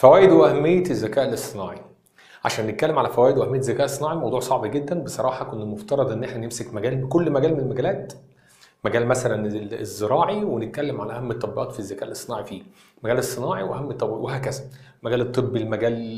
فوائد واهميه الذكاء الاصطناعي عشان نتكلم على فوائد واهميه الذكاء الاصطناعي الموضوع صعب جدا بصراحه كنا المفترض ان احنا نمسك مجال كل مجال من المجالات مجال مثلا الزراعي ونتكلم على اهم التطبيقات في الذكاء الاصطناعي فيه مجال الصناعي واهم التطبيقات وهكذا مجال الطبي المجال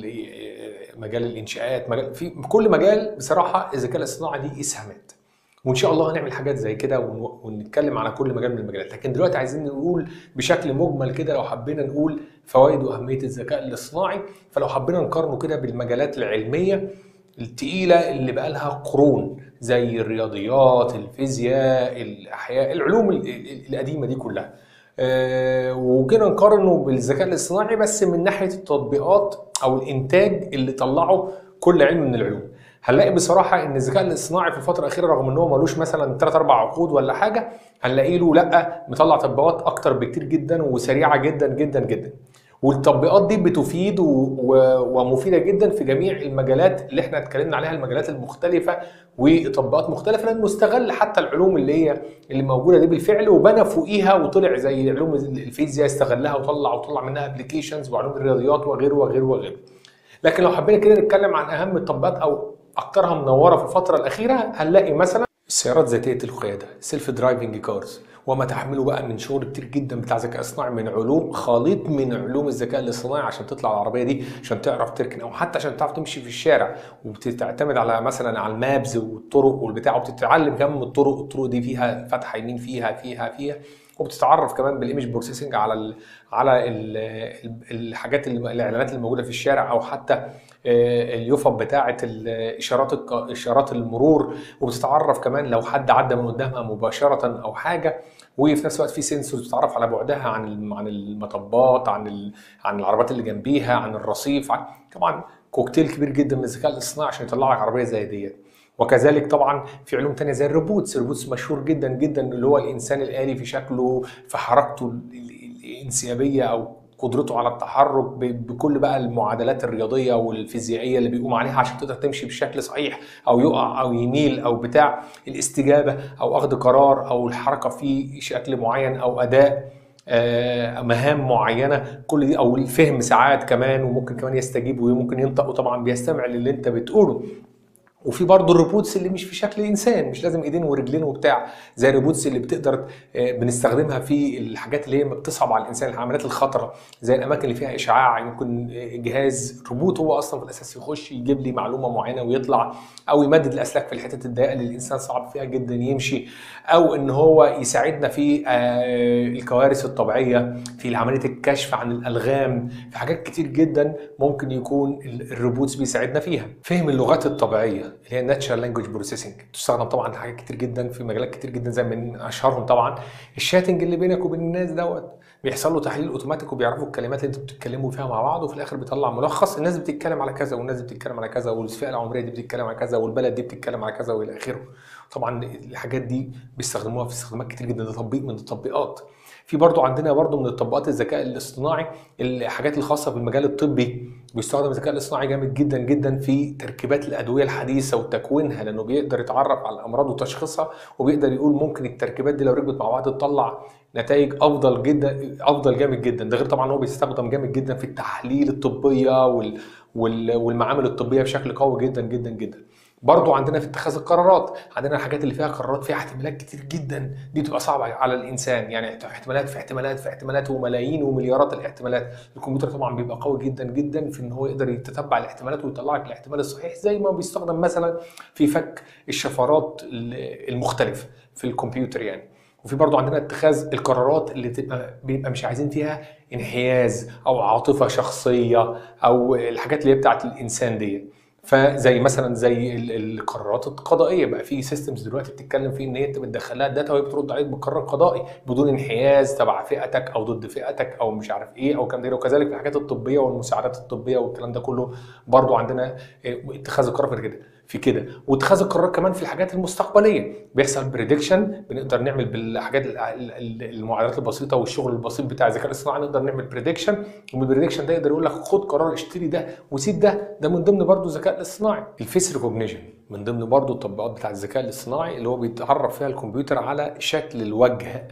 مجال الانشاءات مجال في كل مجال بصراحه الذكاء الاصطناعي ليه اسهامات وان شاء الله هنعمل حاجات زي كده ون- ونتكلم على كل مجال من المجالات لكن دلوقتي عايزين نقول بشكل مجمل كده لو حبينا نقول فوائد واهميه الذكاء الاصطناعي فلو حبينا نقارنه كده بالمجالات العلميه التقيله اللي بقى لها قرون زي الرياضيات الفيزياء الاحياء العلوم ال- ال- القديمه دي كلها آه، وجينا نقارنه بالذكاء الاصطناعي بس من ناحيه التطبيقات او الانتاج اللي طلعه كل علم من العلوم هنلاقي بصراحه ان الذكاء الاصطناعي في الفتره الاخيره رغم ان هو ملوش مثلا 3 4 عقود ولا حاجه هنلاقي له لا مطلع تطبيقات اكتر بكتير جدا وسريعه جدا جدا جدا والتطبيقات دي بتفيد و... و... ومفيده جدا في جميع المجالات اللي احنا اتكلمنا عليها المجالات المختلفه وتطبيقات مختلفه لانه استغل حتى العلوم اللي هي اللي موجوده دي بالفعل وبنى فوقيها وطلع زي علوم الفيزياء استغلها وطلع وطلع منها ابلكيشنز وعلوم الرياضيات وغيره وغيره وغيره لكن لو حبينا كده نتكلم عن اهم التطبيقات او اكثرها منوره في الفتره الاخيره هنلاقي مثلا السيارات ذاتيه القياده سيلف درايفنج كارز وما تحمله بقى من شغل كتير جدا بتاع ذكاء اصطناعي من علوم خليط من علوم الذكاء الاصطناعي عشان تطلع العربيه دي عشان تعرف تركن او حتى عشان تعرف تمشي في الشارع وبتعتمد على مثلا على المابز والطرق والبتاع وبتتعلم كمان من الطرق الطرق دي فيها فتحه يمين فيها فيها فيها وبتتعرف كمان بالايمج بروسيسنج على ال على ال الحاجات اللي الاعلانات اللي موجوده في الشارع او حتى آه، اليوفب بتاعه الاشارات الك- اشارات المرور وبتتعرف كمان لو حد عدى من قدامها مباشره او حاجه وفي نفس الوقت في سنسورز بتتعرف على بعدها عن الم- عن المطبات عن ال- عن العربيات اللي جنبيها عن الرصيف عن- طبعا كوكتيل كبير جدا من الذكاء الاصطناعي عشان يطلع لك عربيه زي ديت وكذلك طبعا في علوم تانية زي الروبوتس الروبوتس مشهور جدا جدا اللي هو الانسان الالي في شكله في حركته ال- ال- الانسيابيه او قدرته على التحرك ب- بكل بقى المعادلات الرياضيه والفيزيائيه اللي بيقوم عليها عشان تقدر تمشي بشكل صحيح او يقع او يميل او بتاع الاستجابه او اخذ قرار او الحركه في شكل معين او اداء آه، مهام معينه كل دي او الفهم ساعات كمان وممكن كمان يستجيب وممكن ينطق وطبعا بيستمع للي انت بتقوله وفي برضه الروبوتس اللي مش في شكل انسان مش لازم ايدين ورجلين وبتاع زي الروبوتس اللي بتقدر آه، بنستخدمها في الحاجات اللي هي بتصعب على الانسان العمليات الخطره زي الاماكن اللي فيها اشعاع يمكن آه، جهاز روبوت هو اصلا في الاساس يخش يجيب لي معلومه معينه ويطلع او يمدد الاسلاك في الحتت الضيقه اللي الانسان صعب فيها جدا يمشي او ان هو يساعدنا في آه، الكوارث الطبيعيه في عمليه الكشف عن الالغام في حاجات كتير جدا ممكن يكون ال- الروبوتس بيساعدنا فيها فهم اللغات الطبيعيه اللي هي الناتشرال لانجوج بروسيسنج تستخدم طبعا في حاجات كتير جدا في مجالات كتير جدا زي من اشهرهم طبعا الشاتنج اللي بينك وبين الناس دوت بيحصل له تحليل اوتوماتيك وبيعرفوا الكلمات اللي انتوا بتتكلموا فيها مع بعض وفي الاخر بيطلع ملخص الناس بتتكلم على كذا والناس دي بتتكلم على كذا والفئه العمريه دي بتتكلم على كذا والبلد دي بتتكلم على كذا والى اخره طبعا الحاجات دي بيستخدموها في استخدامات كتير جدا ده تطبيق من التطبيقات في برضو عندنا برضو من التطبيقات الذكاء الاصطناعي الحاجات الخاصه بالمجال الطبي بيستخدم الذكاء الاصطناعي جامد جدا جدا في تركيبات الادويه الحديثه وتكوينها لانه بيقدر يتعرف على الامراض وتشخيصها وبيقدر يقول ممكن التركيبات دي لو ركبت مع بعض تطلع نتائج افضل جدا افضل جامد جدا ده غير طبعا هو بيستخدم جامد جدا في التحاليل الطبيه وال وال والمعامل الطبيه بشكل قوي جدا جدا جدا برضو عندنا في اتخاذ القرارات عندنا الحاجات اللي فيها قرارات فيها احتمالات كتير جدا دي بتبقى صعبه على الانسان يعني احتمالات في احتمالات في احتمالات وملايين ومليارات الاحتمالات الكمبيوتر طبعا بيبقى قوي جدا جدا في ان هو يقدر يتتبع الاحتمالات ويطلع لك الاحتمال الصحيح زي ما بيستخدم مثلا في فك الشفرات المختلفه في الكمبيوتر يعني وفي برضو عندنا اتخاذ القرارات اللي تبقى بيبقى مش عايزين فيها انحياز او عاطفه شخصيه او الحاجات اللي هي بتاعت الانسان دي فزي مثلا زي ال- القرارات القضائيه بقى في سيستمز دلوقتي بتتكلم فيه ان هي انت بتدخل لها الداتا وهي بترد عليك بقرار قضائي بدون انحياز تبع فئتك او ضد فئتك او مش عارف ايه او كلام ده وكذلك في الحاجات الطبيه والمساعدات الطبيه والكلام ده كله برضو عندنا اه، اتخاذ القرار في كده في كده واتخاذ القرار كمان في الحاجات المستقبليه بيحصل بريدكشن بنقدر نعمل بالحاجات ال- ال- ال- المعادلات البسيطه والشغل البسيط بتاع الذكاء الاصطناعي نقدر نعمل بريدكشن ومن البريدكشن ده يقدر يقول لك خد قرار اشتري ده وسيب ده ده من ضمن برضو الذكاء الاصطناعي الفيس ريكوجنيشن من ضمن برضو التطبيقات بتاع الذكاء الاصطناعي اللي هو بيتعرف فيها الكمبيوتر على شكل الوجه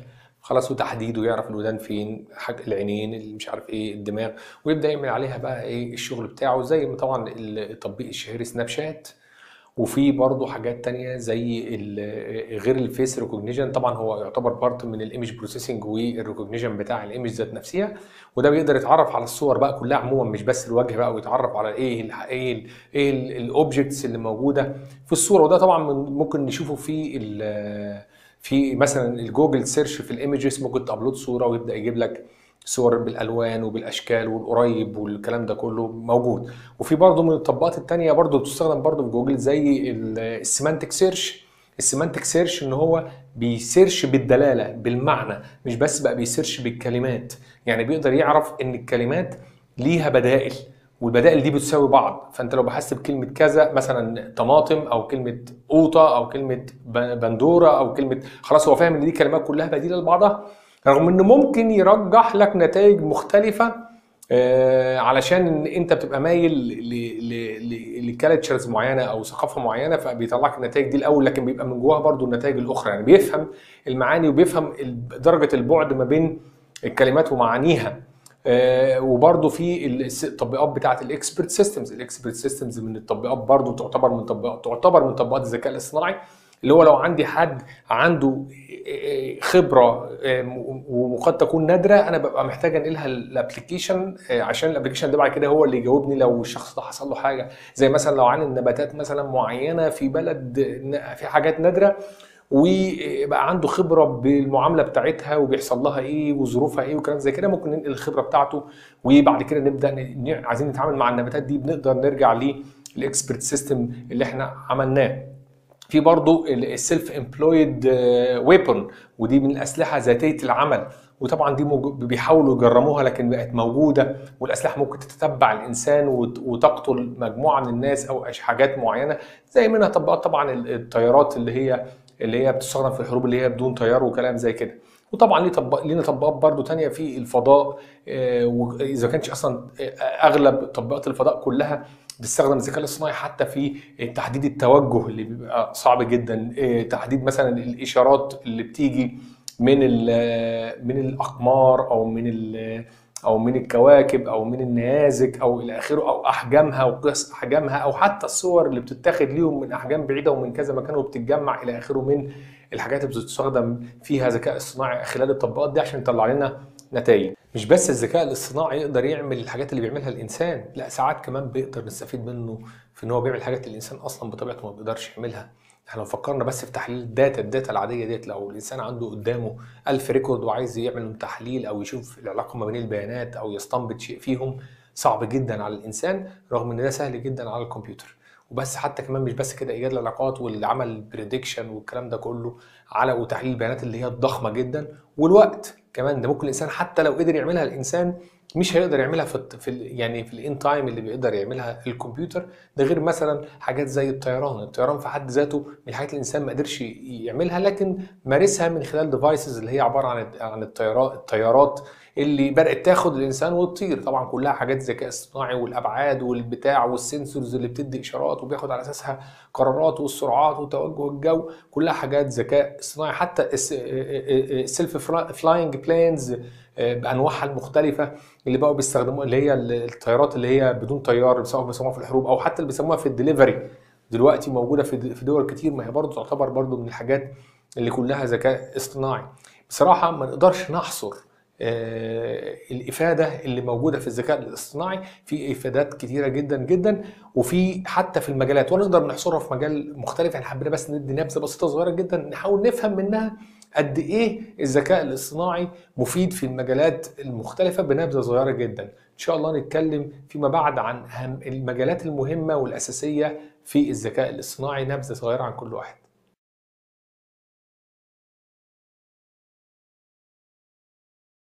خلاص وتحديده يعرف الودان فين حاجة العينين اللي مش عارف ايه الدماغ ويبدا يعمل عليها بقى ايه الشغل بتاعه زي ما طبعا التطبيق الشهير سناب شات وفي برضه حاجات تانية زي ال- غير الفيس ريكوجنيشن طبعا هو يعتبر بارت من الايمج بروسيسنج والريكوجنيشن بتاع الايمج ذات نفسها وده بيقدر يتعرف على الصور بقى كلها عموما مش بس الوجه بقى ويتعرف على ايه ال ايه ال ايه الاوبجكتس اللي موجوده في الصوره وده طبعا من- ممكن نشوفه في ال- في مثلا الجوجل سيرش في الايمجز ممكن تابلود صوره ويبدا يجيب لك صور بالالوان وبالاشكال والقريب والكلام ده كله موجود وفي برضه من التطبيقات التانية برضه بتستخدم برضه في جوجل زي السيمانتك سيرش السيمانتك سيرش ان هو بيسيرش بالدلاله بالمعنى مش بس بقى بيسيرش بالكلمات يعني بيقدر يعرف ان الكلمات ليها بدائل والبدائل دي بتساوي بعض فانت لو بحثت بكلمه كذا مثلا طماطم او كلمه قوطه او كلمه ب- بندوره او كلمه خلاص هو فاهم ان دي كلمات كلها بديله لبعضها رغم انه ممكن يرجح لك نتائج مختلفه آه، علشان ان انت بتبقى مايل لكالتشرز معينه او ثقافه معينه فبيطلع لك النتائج دي الاول لكن بيبقى من جواها برضو النتائج الاخرى يعني بيفهم المعاني وبيفهم ال- درجه البعد ما بين الكلمات ومعانيها آه، وبرضو في الس- التطبيقات بتاعه الاكسبرت سيستمز الاكسبرت سيستمز من التطبيقات برضو تعتبر من تطبيقات تعتبر من تطبيقات الذكاء الاصطناعي اللي هو لو عندي حد عنده خبره وقد تكون نادره انا ببقى محتاج انقلها الابلكيشن عشان الابلكيشن ده بعد كده هو اللي يجاوبني لو الشخص ده حصل له حاجه زي مثلا لو عن النباتات مثلا معينه في بلد في حاجات نادره ويبقى عنده خبره بالمعامله بتاعتها وبيحصل لها ايه وظروفها ايه وكلام زي كده ممكن ننقل الخبره بتاعته وبعد كده نبدا ن- ن- عايزين نتعامل مع النباتات دي بنقدر نرجع للاكسبرت سيستم اللي احنا عملناه في برضو السيلف امبلويد ويبون ودي من الاسلحه ذاتيه العمل وطبعا دي موجو- بيحاولوا يجرموها لكن بقت موجوده والاسلحه ممكن تتتبع الانسان وت- وتقتل مجموعه من الناس او أش- حاجات معينه زي منها تطبيقات طبعا ال- الطيارات اللي هي اللي هي بتستخدم في الحروب اللي هي بدون طيار وكلام زي كده وطبعا ليه طبق لينا تطبيقات برضو تانية في الفضاء آه، واذا كانش اصلا آه، اغلب تطبيقات الفضاء كلها بتستخدم الذكاء الاصطناعي حتى في تحديد التوجه اللي بيبقى صعب جدا إيه، تحديد مثلا الاشارات اللي بتيجي من ال- من الاقمار او من ال- او من الكواكب او من النيازك او الى اخره او احجامها وقياس احجامها او حتى الصور اللي بتتاخد ليهم من احجام بعيده ومن كذا مكان وبتتجمع الى اخره من الحاجات اللي بتستخدم فيها ذكاء اصطناعي خلال التطبيقات دي عشان يطلع لنا نتائج مش بس الذكاء الاصطناعي يقدر يعمل الحاجات اللي بيعملها الانسان لا ساعات كمان بيقدر نستفيد منه في ان هو بيعمل حاجات الانسان اصلا بطبيعته ما بيقدرش يعملها احنا لو فكرنا بس في تحليل الداتا الداتا العاديه ديت لو الانسان عنده قدامه ألف ريكورد وعايز يعمل تحليل او يشوف العلاقه ما بين البيانات او يستنبط شيء فيهم صعب جدا على الانسان رغم ان ده سهل جدا على الكمبيوتر وبس حتى كمان مش بس كده ايجاد العلاقات والعمل بريدكشن والكلام ده كله على وتحليل البيانات اللي هي الضخمه جدا والوقت كمان ده ممكن الانسان حتى لو قدر يعملها الانسان مش هيقدر يعملها في الت- في ال- يعني في الان تايم اللي بيقدر يعملها الكمبيوتر ده غير مثلا حاجات زي الطيران الطيران في حد ذاته من الحاجات اللي الانسان ما قدرش يعملها لكن مارسها من خلال ديفايسز اللي هي عباره عن عن الطيارات الطيارات اللي بدات تاخد الانسان وتطير طبعا كلها حاجات ذكاء اصطناعي والابعاد والبتاع والسنسورز اللي بتدي اشارات وبياخد على اساسها قرارات والسرعات وتوجه الجو كلها حاجات ذكاء اصطناعي حتى السيلف فلاينج بلانز بانواعها المختلفه اللي بقوا بيستخدموها اللي هي الطيارات اللي هي بدون طيار بيسموها بيسموها في الحروب او حتى اللي بيسموها في الدليفري دلوقتي موجوده في في دول كتير ما هي برضه تعتبر برضه من الحاجات اللي كلها ذكاء اصطناعي بصراحه ما نقدرش نحصر آه، الافاده اللي موجوده في الذكاء الاصطناعي في افادات كتيره جدا جدا وفي حتى في المجالات ولا نقدر نحصرها في مجال مختلف احنا حبينا بس ندي نبذه بسيطه صغيره جدا نحاول نفهم منها قد ايه الذكاء الاصطناعي مفيد في المجالات المختلفه بنبذه صغيره جدا ان شاء الله نتكلم فيما بعد عن أهم المجالات المهمه والاساسيه في الذكاء الاصطناعي نبذه صغيره عن كل واحد